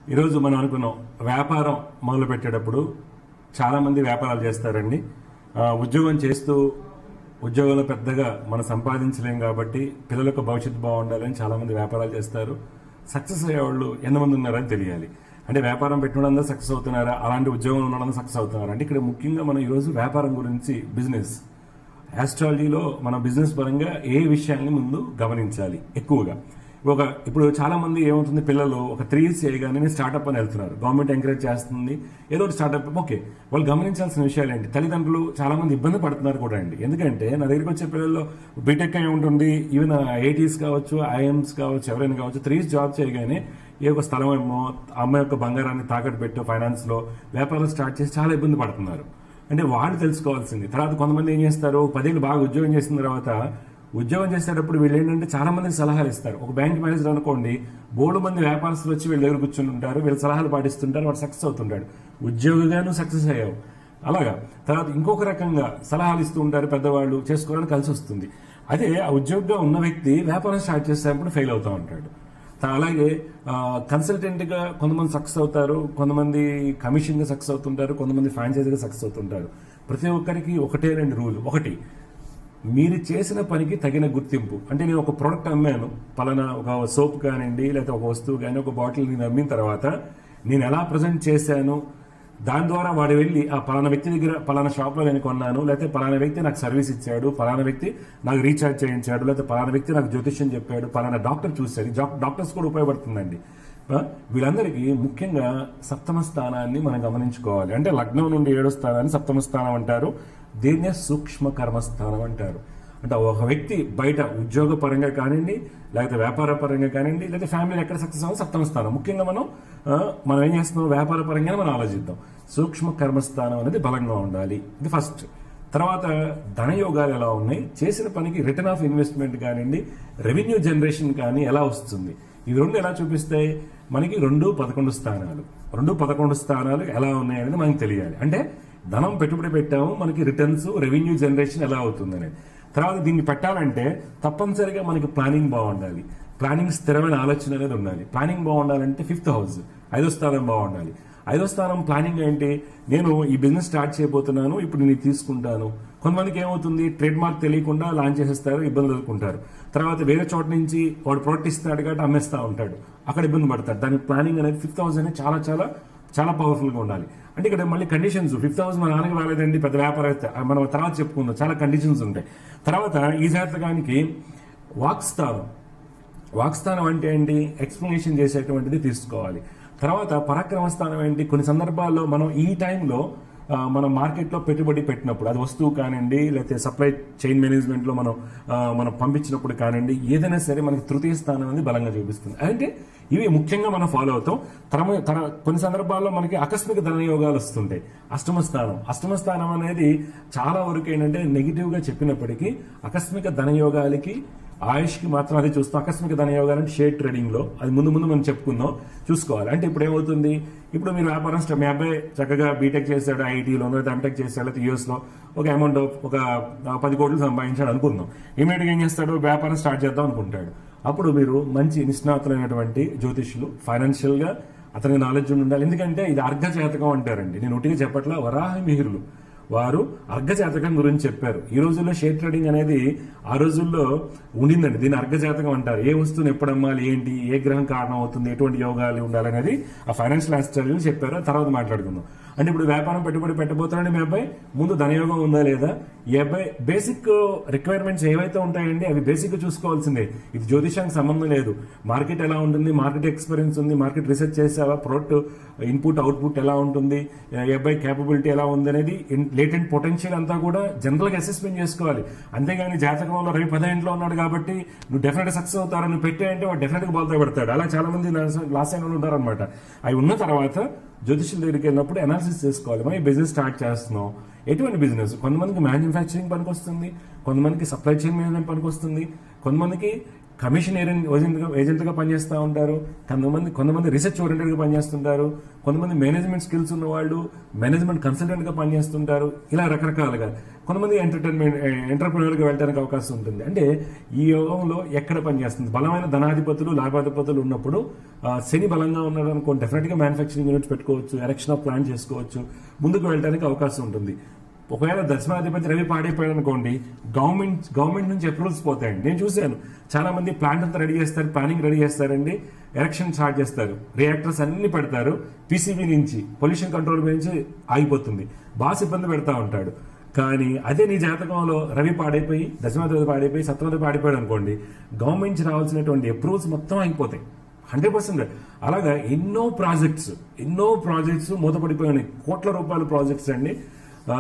ఈరోజు మనం అనుకున్నాం వ్యాపారం మొదలు పెట్టేటప్పుడు చాలా మంది వ్యాపారాలు చేస్తారండి ఆ, ఉద్యోగం చేస్తూ ఉద్యోగంలో పెద్దగా మనం సంపాదించలేం కాబట్టి పిల్లలకు భవిష్యత్తు బాగుండాలని చాలా మంది వ్యాపారాలు చేస్తారు సక్సెస్ అయ్యేవాళ్ళు ఎంతమంది ఉన్నారని తెలియాలి అంటే వ్యాపారం పెట్టిన అందరూ సక్సెస్ అవుతున్నారా అలాంటి ఉద్యోగం ఉన్న సక్సెస్ అవుతున్నారా అంటే ఇక్కడ ముఖ్యంగా మనం ఈరోజు వ్యాపారం గురించి బిజినెస్ ఆస్ట్రాలజీలో మన బిజినెస్ పరంగా ఏ విషయాన్ని ముందు గమనించాలి ఎక్కువగా ఒక ఇప్పుడు చాలా మంది ఏమవుతుంది పిల్లలు ఒక త్రీ ఇయర్స్ చేయగానే స్టార్ట్అప్ అని వెళ్తున్నారు గవర్నమెంట్ ఎంకరేజ్ చేస్తుంది ఏదో ఒకటి స్టార్ట్అప్ ఓకే వాళ్ళు గమనించాల్సిన విషయాలు ఏంటి తల్లిదండ్రులు చాలా మంది ఇబ్బంది పడుతున్నారు కూడా అండి ఎందుకంటే నా దగ్గరికి వచ్చే పిల్లల్లో బీటెక్ అయి ఉంటుంది ఈవెన్ ఐఐటీస్ కావచ్చు ఐఎమ్స్ కావచ్చు ఎవరైనా కావచ్చు త్రీ ఇయర్స్ జాబ్ చేయగానే ఏ ఒక స్థలం ఏమో అమ్మ యొక్క బంగారాన్ని తాకట్టు పెట్టు ఫైనాన్స్ లో వ్యాపారం స్టార్ట్ చేసి చాలా ఇబ్బంది పడుతున్నారు అంటే వాళ్ళు తెలుసుకోవాల్సింది తర్వాత కొంతమంది ఏం చేస్తారు పదేళ్ళు బాగా ఉద్యోగం చేసిన తర్వాత ఉద్యోగం చేసేటప్పుడు వీళ్ళు ఏంటంటే చాలా మందికి సలహాలు ఇస్తారు ఒక బ్యాంక్ మేనేజర్ అనుకోండి బోర్డు మంది వ్యాపారస్తులు వచ్చి వీళ్ళ దగ్గర కూర్చుని ఉంటారు వీళ్ళు సలహాలు పాటిస్తుంటారు వాడు సక్సెస్ అవుతుంటాడు ఉద్యోగిగాను సక్సెస్ అయ్యావు అలాగా తర్వాత ఇంకొక రకంగా సలహాలు ఇస్తూ ఉంటారు పెద్దవాళ్ళు చేసుకోవడానికి కలిసి వస్తుంది అదే ఆ ఉద్యోగిగా ఉన్న వ్యక్తి వ్యాపారం స్టార్ట్ చేసేటప్పుడు ఫెయిల్ అవుతూ ఉంటాడు త- అలాగే కన్సల్టెంట్ గా కొంతమంది సక్సెస్ అవుతారు కొంతమంది కమిషన్ గా సక్సెస్ అవుతుంటారు కొంతమంది ఫ్రాంచైజీగా సక్సెస్ అవుతుంటారు ప్రతి ఒక్కరికి ఒకటే రెండు రూల్ ఒకటి మీరు చేసిన పనికి తగిన గుర్తింపు అంటే నేను ఒక ప్రోడక్ట్ అమ్మాను పలానా ఒక సోప్ కానివ్వండి లేకపోతే ఒక వస్తువు కానీ ఒక బాటిల్ నేను అమ్మిన తర్వాత నేను ఎలా ప్రజెంట్ చేశాను దాని ద్వారా వాడు వెళ్ళి ఆ పలానా వ్యక్తి దగ్గర పలానా షాప్ లో నేను కొన్నాను లేకపోతే పలానా వ్యక్తి నాకు సర్వీస్ ఇచ్చాడు పలానా వ్యక్తి నాకు రీఛార్జ్ చేయించాడు లేకపోతే పలానా వ్యక్తి నాకు జ్యోతిష్యం చెప్పాడు పలానా డాక్టర్ చూశాడు ఈ డాక్- డాక్టర్స్ కూడా ఉపయోగపడుతుందండి ఆ, వీళ్ళందరికీ ముఖ్యంగా సప్తమ స్థానాన్ని మనం గమనించుకోవాలి అంటే లగ్నం నుండి ఏడో స్థానాన్ని సప్తమ స్థానం అంటారు దీన్నే సూక్ష్మ కర్మస్థానం అంటారు అంటే ఒక వ్యక్తి బయట ఉద్యోగ పరంగా కానివ్వండి లేకపోతే వ్యాపార పరంగా కానివ్వండి లేకపోతే ఫ్యామిలీ ఎక్కడ సక్సెస్ అవ్వాలి సప్తమ స్థానం ముఖ్యంగా మనం ఆ, మనం ఏం చేస్తున్నాం వ్యాపార పరంగానే మనం ఆలోచిద్దాం సూక్ష్మ కర్మస్థానం అనేది బలంగా ఉండాలి ఇది ఫస్ట్ తర్వాత ధనయోగాలు ఎలా ఉన్నాయి చేసిన పనికి రిటర్న్ ఆఫ్ ఇన్వెస్ట్మెంట్ కానివ్వండి రెవెన్యూ జనరేషన్ కానీ ఎలా వస్తుంది ఇవి రెండు ఎలా చూపిస్తాయి మనకి రెండు పదకొండు స్థానాలు రెండు పదకొండు స్థానాలు ఎలా ఉన్నాయి అనేది మనకి తెలియాలి అంటే ధనం పెట్టుబడి పెట్టాము మనకి రిటర్న్స్ రెవెన్యూ జనరేషన్ ఎలా అవుతుంది అనేది తర్వాత దీన్ని పెట్టాలంటే తప్పనిసరిగా మనకి ప్లానింగ్ బాగుండాలి ప్లానింగ్ స్థిరమైన ఆలోచన అనేది ఉండాలి ప్లానింగ్ బాగుండాలంటే ఫిఫ్త్ హౌస్ ఐదో స్థానం బాగుండాలి ఐదో స్థానం ప్లానింగ్ ఏంటి నేను ఈ బిజినెస్ స్టార్ట్ చేయబోతున్నాను ఇప్పుడు నేను ఇది తీసుకుంటాను కొంతమందికి ఏమవుతుంది ట్రేడ్ మార్క్ తెలియకుండా లాంచ్ చేసేస్తారు ఇబ్బంది ఎదుర్కొంటారు తర్వాత వేరే చోట నుంచి వాడు ప్రోడక్ట్ ఇస్తాడు కాబట్టి అమ్మేస్తా ఉంటాడు అక్కడ ఇబ్బంది పడతాడు దానికి ప్లానింగ్ అనేది ఫిఫ్త్ హౌస్ అనేది చాలా చాలా చాలా పవర్ఫుల్ గా ఉండాలి అంటే ఇక్కడ మళ్ళీ కండిషన్స్ ఫిఫ్త్ హౌస్ మన నాన్నకి రాలేదండి పెద్ద వ్యాపారం అయితే మనం తర్వాత చెప్పుకుందాం చాలా కండిషన్స్ ఉంటాయి తర్వాత ఈ జాతకానికి వాక్స్థానం వాక్స్థానం అంటే ఏంటి ఎక్స్ప్లెనేషన్ చేసేటువంటిది తీసుకోవాలి తర్వాత పరాక్రమ స్థానం ఏంటి కొన్ని సందర్భాల్లో మనం ఈ టైంలో ఆ, మనం మార్కెట్లో పెట్టుబడి పెట్టినప్పుడు అది వస్తువు కానివ్వండి లేకపోతే సప్లై చైన్ మేనేజ్మెంట్లో మనం ఆ, మనం పంపించినప్పుడు కానివ్వండి ఏదైనా సరే మనకి తృతీయ స్థానం అనేది బలంగా చూపిస్తుంది అంటే ఇవి ముఖ్యంగా మనం ఫాలో అవుతాం తరమ తర కొన్ని సందర్భాల్లో మనకి ఆకస్మిక ధనయోగాలు వస్తుంటాయి అష్టమ స్థానం అష్టమ స్థానం అనేది చాలా వరకు ఏంటంటే నెగిటివ్ గా చెప్పినప్పటికీ ఆకస్మిక ధనయోగాలకి ఆయుష్కి మాత్రం అదే చూస్తాం ఆకస్మిక ధనయోగాలు అంటే షేర్ ట్రేడింగ్ లో అది ముందు ముందు మనం చెప్పుకుందాం చూసుకోవాలి అంటే ఇప్పుడు ఏమవుతుంది ఇప్పుడు మీరు వ్యాపారం స్టా- మీ అబ్బాయి చక్కగా బీటెక్ చేశాడు ఐఐటీలో లేదా ఎంటెక్ చేశాడు లేకపోతే యూఎస్ లో ఒక అమౌంట్ ఒక ఆ, పది కోట్లు సంపాదించాడు అనుకుందాం ఇమీడియట్ గా ఏం చేస్తాడు వ్యాపారం స్టార్ట్ చేద్దాం అనుకుంటాడు అప్పుడు మీరు మంచి నిష్ణాతులైనటువంటి జ్యోతిష్యులు ఫైనాన్షియల్ గా అతనికి నాలెడ్జ్ ఉండాలి ఎందుకంటే ఇది అర్ఘ జాతకం అంటారండి నేను ఒట్టిగా చెప్పట్లా వరాహ మిహిరులు వారు అర్ఘజాతకం గురించి చెప్పారు ఈ రోజుల్లో షేర్ ట్రేడింగ్ అనేది ఆ రోజుల్లో ఉండిందండి దీన్ని అర్ఘజాతకం అంటారు ఏ వస్తువుని ఎప్పుడు అమ్మాలి ఏంటి ఏ గ్రహం కారణం అవుతుంది ఎటువంటి యోగాలు ఉండాలనేది ఆ ఫైనాన్షియల్ ఆస్ట్రాలజీ చెప్పారు తర్వాత మాట్లాడుకుందాం అంటే ఇప్పుడు వ్యాపారం పెట్టుబడి పెట్టబోతున్నాడు మీ అబ్బాయి ముందు ధనయోగం ఉందా లేదా ఈ అబ్బాయి బేసిక్ రిక్వైర్మెంట్స్ ఏవైతే ఉంటాయండి అవి బేసిక్ చూసుకోవాల్సిందే ఇది జ్యోతిషానికి సంబంధం లేదు మార్కెట్ ఎలా ఉంటుంది మార్కెట్ ఎక్స్పీరియన్స్ ఉంది మార్కెట్ రీసెర్చ్ చేసావా ప్రొడక్ట్ ఇన్పుట్ అవుట్పుట్ ఎలా ఉంటుంది ఈ అబ్బాయి కేపబిలిటీ ఎలా ఉంది అనేది లేటెంట్ పొటెన్షియల్ అంతా కూడా జనరల్ గా అసెస్మెంట్ చేసుకోవాలి అంతేగాని జాతకంలో రవి పదిహేంట్లో ఉన్నాడు కాబట్టి నువ్వు డెఫినెట్ సక్సెస్ అవుతారు నువ్వు పెట్టే అంటే వాడు డెఫినెట్ గా బాల్తో పెడతాడు అలా చాలా మంది లాస్ట్ అయిన వాళ్ళు ఉంటారనమాట అవి ఉన్న తర్వాత జ్యోతిష్యుల దగ్గరికి వెళ్ళినప్పుడు అనాలిసిస్ చేసుకోవాలి మనం బిజినెస్ స్టార్ట్ చేస్తున్నాం ఎటువంటి బిజినెస్ కొంతమందికి మ్యానుఫ్యాక్చరింగ్ పనికి వస్తుంది కొంతమందికి సప్లై చైన్ మేనేజ్మెంట్ పనికి వస్తుంది కొంతమందికి కమిషన్ ఏజెంట్గా ఏజెంట్గా పనిచేస్తూ ఉంటారు కొంతమంది కొంతమంది రీసెర్చ్ ఓరియంటెడ్గా పనిచేస్తుంటారు కొంతమంది మేనేజ్మెంట్ స్కిల్స్ ఉన్న వాళ్ళు మేనేజ్మెంట్ కన్సల్టెంట్గా పనిచేస్తుంటారు ఇలా రకరకాలుగా కొంతమంది ఎంటర్టైన్మెంట్ ఎంటర్ప్రినర్గా వెళ్ళడానికి అవకాశం ఉంటుంది అంటే ఈ యోగంలో ఎక్కడ పనిచేస్తుంది బలమైన ధనాధిపతులు లాభాధిపతులు ఉన్నప్పుడు ఆ, శని బలంగా ఉన్నాడు అనుకో డెఫినెట్గా మ్యానుఫ్యాక్చరింగ్ యూనిట్స్ పెట్టుకోవచ్చు ఎలక్షన్ ఆఫ్ ప్లాన్ చేసుకోవచ్చు ముందుకు వెళ్ళడానికి అవకాశం ఉంటుంది ఒకవేళ దశమాధిపతి రవి పాడైపోయాడు అనుకోండి గవర్నమెంట్ గవర్నమెంట్ నుంచి అప్రూవల్స్ పోతాయండి నేను చూశాను చాలా మంది ప్లాంట్ అంతా రెడీ చేస్తారు ప్లానింగ్ రెడీ చేస్తారండి ఎలక్షన్ స్టార్ట్ చేస్తారు రియాక్టర్స్ అన్ని పెడతారు పీసీబీ నుంచి పొల్యూషన్ కంట్రోల్ నుంచి ఆగిపోతుంది బాగా ఇబ్బంది పెడతా ఉంటాడు కానీ అదే నీ జాతకంలో రవి పాడైపోయి దశమాధిపతి పాడైపోయి సప్తమాధిపతి పాడైపోయాడు అనుకోండి గవర్నమెంట్ నుంచి రావాల్సినటువంటి అప్రూవల్స్ మొత్తం ఆగిపోతాయి హండ్రెడ్ పర్సెంట్ అలాగా ఎన్నో ప్రాజెక్ట్స్ ఎన్నో ప్రాజెక్ట్స్ మూతపడిపోయినాయి కోట్ల రూపాయల ప్రాజెక్ట్స్ అండి ఆ,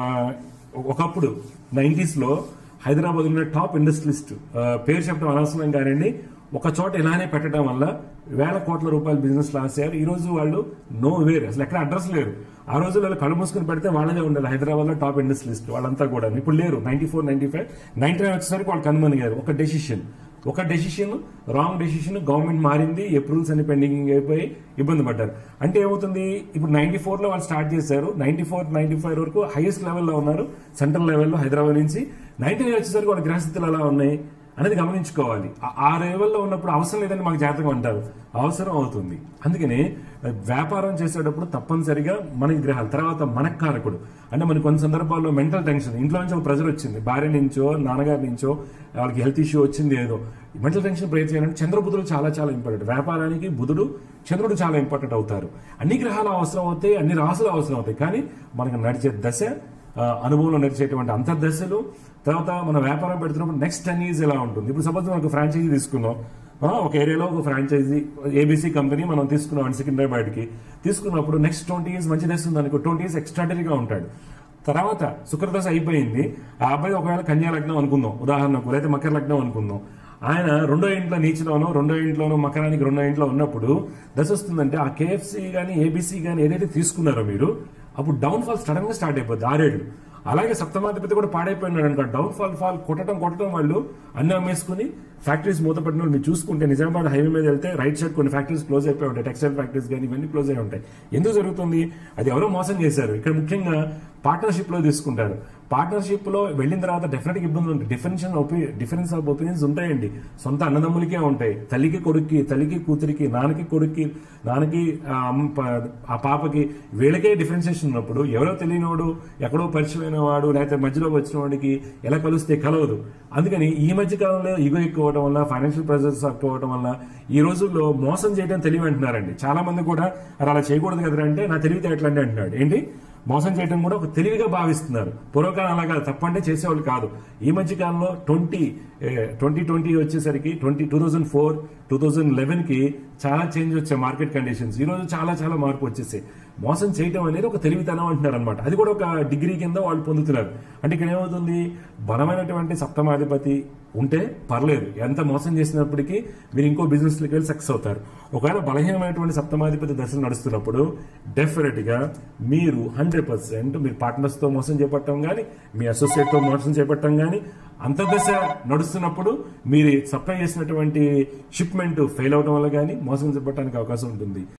ఒకప్పుడు నైంటీస్ లో హైదరాబాద్ ఉన్న టాప్ ఇండస్ట్రియలిస్ట్ పేరు చెప్పడం అనవసరం కానండి ఒక చోట ఇలానే పెట్టడం వల్ల వేల కోట్ల రూపాయల బిజినెస్ లాస్ అయ్యారు ఈ రోజు వాళ్ళు నో వేర్ అసలు ఎక్కడ అడ్రస్ లేరు ఆ రోజు వాళ్ళు కళ్ళు మూసుకుని పెడితే వాళ్ళదే ఉండాలి హైదరాబాద్ లో టాప్ ఇండస్ట్రియలిస్ట్ వాళ్ళంతా కూడా ఇప్పుడు లేరు ninety four ninety five ninety nine వచ్చేసరికి వాళ్ళు కనుమనిగారు ఒక డెసిషన్ ఒక డెసిషన్ రాంగ్ డెసిషన్ గవర్నమెంట్ మారింది అప్రూవల్స్ అన్ని పెండింగ్ అయిపోయి ఇబ్బంది పడ్డారు అంటే ఏమవుతుంది ఇప్పుడు నైన్టీ ఫోర్ లో వాళ్ళు స్టార్ట్ చేశారు నైన్టీ ఫోర్ నైన్టీ ఫైవ్ వరకు హైయెస్ట్ లెవెల్లో ఉన్నారు సెంట్రల్ లెవెల్లో హైదరాబాద్ నుంచి నైన్టీ నైన్ వచ్చేసరికి వాళ్ళ గ్రహస్థితులు ఎలా ఉన్నాయి అనేది గమనించుకోవాలి ఆ- ఆ లెవెల్లో ఉన్నప్పుడు అవసరం లేదని మాకు జాతకం అంటారు అవసరం అవుతుంది అందుకని వ్యాపారం చేసేటప్పుడు తప్పనిసరిగా మనకి గ్రహాలు తర్వాత మనకు కారకుడు అంటే మనకి కొన్ని సందర్భాల్లో మెంటల్ టెన్షన్ ఇంట్లో నుంచి ఒక ప్రెజర్ వచ్చింది భార్య నుంచో నాన్నగారి నుంచో వాళ్ళకి హెల్త్ ఇష్యూ వచ్చింది ఏదో మెంటల్ టెన్షన్ బ్రేక్ చేయాలంటే చంద్రబుధుడు చాలా చాలా ఇంపార్టెంట్ వ్యాపారానికి బుధుడు చంద్రుడు చాలా ఇంపార్టెంట్ అవుతారు అన్ని గ్రహాలు అవసరం అవుతాయి అన్ని రాసులు అవసరం అవుతాయి కానీ మనకు నడిచే దశ ఆ, అనుభవంలో నడిచేటువంటి అంతర్దశలు తర్వాత మన వ్యాపారం పెడుతున్నప్పుడు నెక్స్ట్ టెన్ ఇయర్స్ ఎలా ఉంటుంది ఇప్పుడు సపోజ్ మనం ఒక ఫ్రాంచైజీ తీసుకున్నాం ఆ, ఒక ఏరియాలో ఒక ఫ్రాంచైజీ ఏబీసీ కంపెనీ మనం తీసుకున్నాం అండి సికింద్రాబాద్కి తీసుకున్నప్పుడు నెక్స్ట్ ట్వంటీ ఇయర్స్ మంచి దశ ఉంది అనుకో ట్వంటీ ఇయర్స్ ఎక్స్ట్రాడరీగా ఉంటాడు తర్వాత శుక్రదశ అయిపోయింది ఆ అబ్బాయి ఒకవేళ కన్యా లగ్నం అనుకుందాం ఉదాహరణకు లేదా మకర లగ్నం అనుకుందాం ఆయన రెండో ఇంట్లో నీచిలోనో రెండో ఇంట్లోనో మకరానికి రెండో ఇంట్లో ఉన్నప్పుడు దశ వస్తుందంటే ఆ కేఎఫ్సి కానీ ఏబీసీ కానీ ఏదైతే తీసుకున్నారో మీరు అప్పుడు డౌన్ ఫాల్ సడన్ గా స్టార్ట్ అయిపోద్ది ఆరేళ్లు అలాగే సప్తమాధిపతి కూడా పాడైపోయినాడు అనుకో డౌన్ ఫాల్ ఫాల్ కొట్టడం కొట్టడం వాళ్ళు అన్ని అమ్మేసుకుని ఫ్యాక్టరీస్ మూతపడిన వాళ్ళు మీరు చూసుకుంటే నిజామాబాద్ హైవే మీద వెళ్తే రైట్ సైడ్ కొన్ని ఫ్యాక్టరీస్ క్లోజ్ అయిపోయి ఉంటాయి టెక్స్టైల్ ఫ్యాక్టరీస్ కానీ ఇవన్నీ క్లోజ్ అయి ఉంటాయి ఎందుకు జరుగుతుంది అది ఎవరో మోసం చేశారు ఇక్కడ ముఖ్యంగా పార్ట్నర్షిప్ లో తీసుకుంటారు పార్ట్నర్షిప్ లో వెళ్ళిన తర్వాత డెఫినెట్ ఇబ్బందులు ఉంటాయి డిఫరెన్షియల్ డిఫరెన్స్ ఆఫ్ ఒపీనియన్స్ ఉంటాయండి సొంత అన్నదమ్ములకే ఉంటాయి తల్లికి కొడుక్కి తల్లికి కూతురికి నాన్నకి కొడుక్కి నాన్నకి ఆ అమ్మ ప- ఆ పాపకి వీళ్ళకే డిఫరెన్షియేషన్ ఉన్నప్పుడు ఎవరో తెలియనివాడు ఎక్కడో పరిచయమైన వాడు లేకపోతే మధ్యలో వచ్చిన వాడికి ఎలా కలుస్తే కలవదు అందుకని ఈ మధ్య కాలంలో ఇగో ఎక్కువ అవడం వల్ల ఫైనాన్షియల్ ప్రెజర్స్ ఎక్కువ అవడం వల్ల ఈ రోజుల్లో మోసం చేయడం తెలివి అంటున్నారండి చాలా మంది కూడా "అరే అలా చేయకూడదు కదరా అంటే నా తెలివితే ఎట్లా అంటే అంటున్నాడు ఏంటి మోసం చేయడం కూడా ఒక తెలివిగా భావిస్తున్నారు పూర్వకాలం అలా కాదు తప్పంటే చేసేవాళ్ళు కాదు ఈ మధ్య కాలంలో ట్వంటీ ట్వంటీ ట్వంటీ వచ్చేసరికి twenty two thousand four two thousand eleven కి చాలా చేంజ్ వచ్చాయి మార్కెట్ కండిషన్స్ ఈ రోజు చాలా చాలా మార్పు వచ్చేసాయి మోసం చేయడం అనేది ఒక తెలివితనం అంటున్నారు అనమాట అది కూడా ఒక డిగ్రీ కింద వాళ్ళు పొందుతున్నారు అంటే ఇక్కడ ఏమవుతుంది బలమైనటువంటి సప్తమాధిపతి ఉంటే పర్లేదు ఎంత మోసం చేసినప్పటికీ మీరు ఇంకో బిజినెస్ లోకి వెళ్ళి సక్సెస్ అవుతారు ఒకవేళ బలహీనమైనటువంటి సప్తమాధిపతి దశలు నడుస్తున్నప్పుడు డెఫినెట్ గా మీరు హండ్రెడ్ పర్సెంట్ మీరు పార్ట్నర్స్ తో మోసం చేపట్టడం కానీ మీ అసోసియేట్ తో మోసం చేపట్టడం కానీ అంతర్దశ నడుస్తున్నప్పుడు మీరు సప్లై చేసినటువంటి షిప్మెంట్ ఫెయిల్ అవడం వల్ల కానీ మోసం చేపట్టడానికి అవకాశం ఉంటుంది